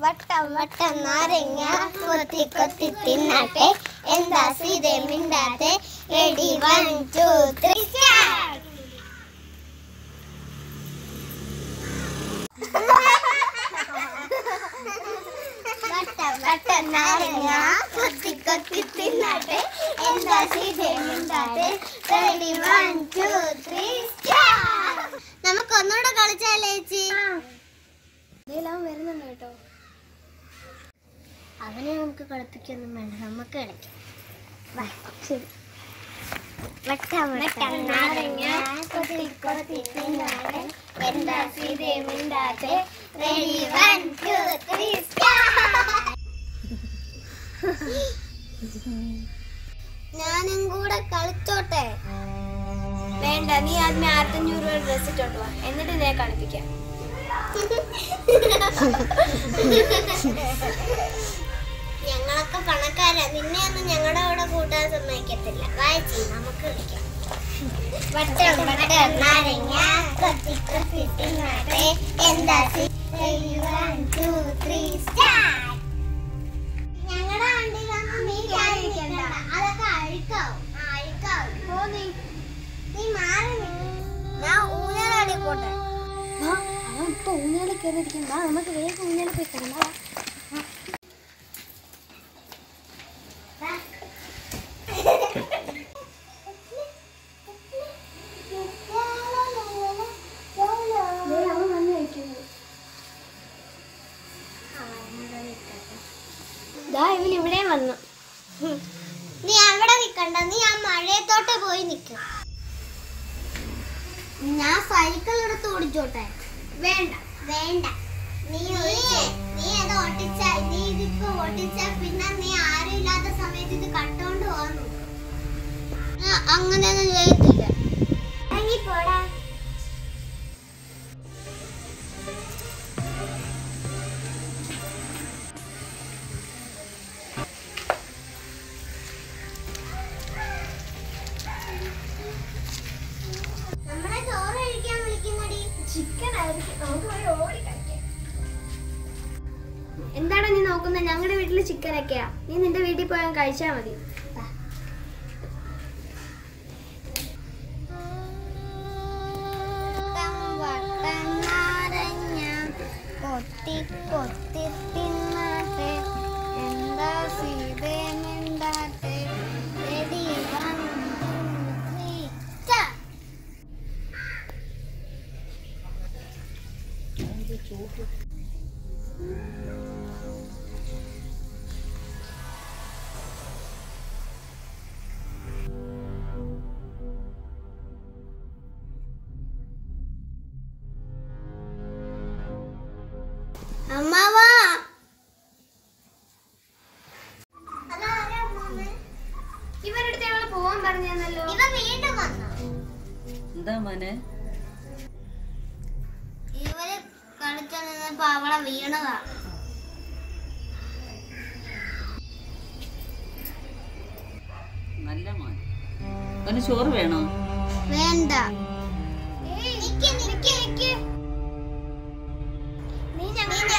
വട്ടം വട്ടം നാരങ്ങ കൊത്തി കൊത്തി തിന്നാട്ടെ എന്താ സീത മിണ്ടാത്തെ റെഡി വൺ ടു ത്രീ വട്ടം വട്ടം നാരങ്ങ കൊത്തി കൊത്തി തിന്നാട്ടെ എന്താ സീത മിണ്ടാത്തെ റെഡി വൺ ടു ത്രീ നമുക്ക് ഒന്നുകൂടെ കളിച്ചാലേ ചേച്ചി വരുന്നുണ്ട് കേട്ടോ അവനെ നമുക്ക് കളിപ്പിക്കൊന്നും വേണ്ട നമുക്ക് കളിക്കാം വാ, ശരി. വട്ടം വട്ടം നാരങ്ങ കൊത്തി കൊത്തി തിന്നാതെ എന്താ സീതേ മിണ്ടാതെ റെഡി വൺ ടു ത്രീ ഞാനും കൂടെ കളിച്ചോട്ടെ വേണ്ട നീ ആദ്യമേ ആയിരത്തഞ്ഞൂറ് രൂപ ഡ്രസ് ഇട്ടോണ്ട് വാ എന്നിട്ട് ഞാൻ കളിപ്പിക്കാം ഞങ്ങളൊക്കെ പണക്കാരാ നിന്നെ ഒന്നും ഞങ്ങളുടെ കൂടെ കൂട്ടാൻ സമ്മതിക്കത്തില്ല വായിച്ചു നമുക്ക് കളിക്കാം വട്ടം വട്ടം നാരങ്ങ കൊത്തി കൊത്തി തിന്നാട്ടെ എന്താ വൺ ടു ത്രീ സ്റ്റാർട്ട് ഞങ്ങളുടെ വണ്ടിയിലൊന്നും നീ കയറിയിരിക്കണ്ട അതൊക്കെ അഴുക്കാവും ആ, അഴുക്കാവും പോ നീ നീ മാറി നിക്ക്. ഞാൻ ഊഞ്ഞാലാടി പോട്ടെ അവൻ ഇപ്പൊ ഊഞ്ഞാലിൽ കയറിയിരിക്കണ്ട നമുക്ക് വേഗം ഊഞ്ഞാലിൽ പോയി കിടന്നാ അവൻ വന്ന് കഴിക്കുന്നു ദാ ഇവൻ ഇവിടെ വന്നു നീ അവിടെ നിക്കണ്ട നീ ആ മഴയത്തോട്ട് പോയി നിക്ക് ഞാൻ സൈക്കിൾ എടുത്ത് ഓടിച്ചോട്ടെ വേണ്ട വേണ്ട നീ നീ അത് ഓട്ടിച്ച നീ ഇതിപ്പോ ഓട്ടിച്ച പിന്നെ നീ ആരും ഇല്ലാത്ത സമയത്ത് ഇത് കട്ടോണ്ട് പോകാൻ നോക്കും അങ്ങനെയൊന്നും ചെയ്യത്തില്ല ഇറങ്ങി പോടാ നമ്മളെ ചോറ് കഴിക്കാൻ വിളിക്കുന്നടി ചിക്കൻ ആയിരിക്കും നമുക്ക് പോയി ഓടി കഴിക്കാം എന്താണ് നീ നോക്കുന്നത് ഞങ്ങളുടെ വീട്ടിൽ ചിക്കനൊക്കെയാ നീ നിന്റെ വീട്ടിൽ പോയാൽ കഴിച്ചാൽ മതി വട്ടം വട്ടം നാരങ്ങ കൊത്തി കൊത്തി തിന്നാട്ടെ എന്താ സീതേ മിണ്ടാട്ടെ Ready, one, two, three, start. അമ്മാവാ ഇവരുടെ അടുത്ത് ഞങ്ങൾ പോവാൻ പറഞ്ഞല്ലോ ഇവ വീണ്ടും വന്നു എന്താ മോനെ ഇവര് കളിച്ചോണ്ടിരുന്നപ്പോ അവളെ വീണതാ നല്ല മോൻ അവന് ചോറ് വേണോ വേണ്ട നിക്ക് നിക്ക് നിക്ക് നീ ഞങ്ങളെ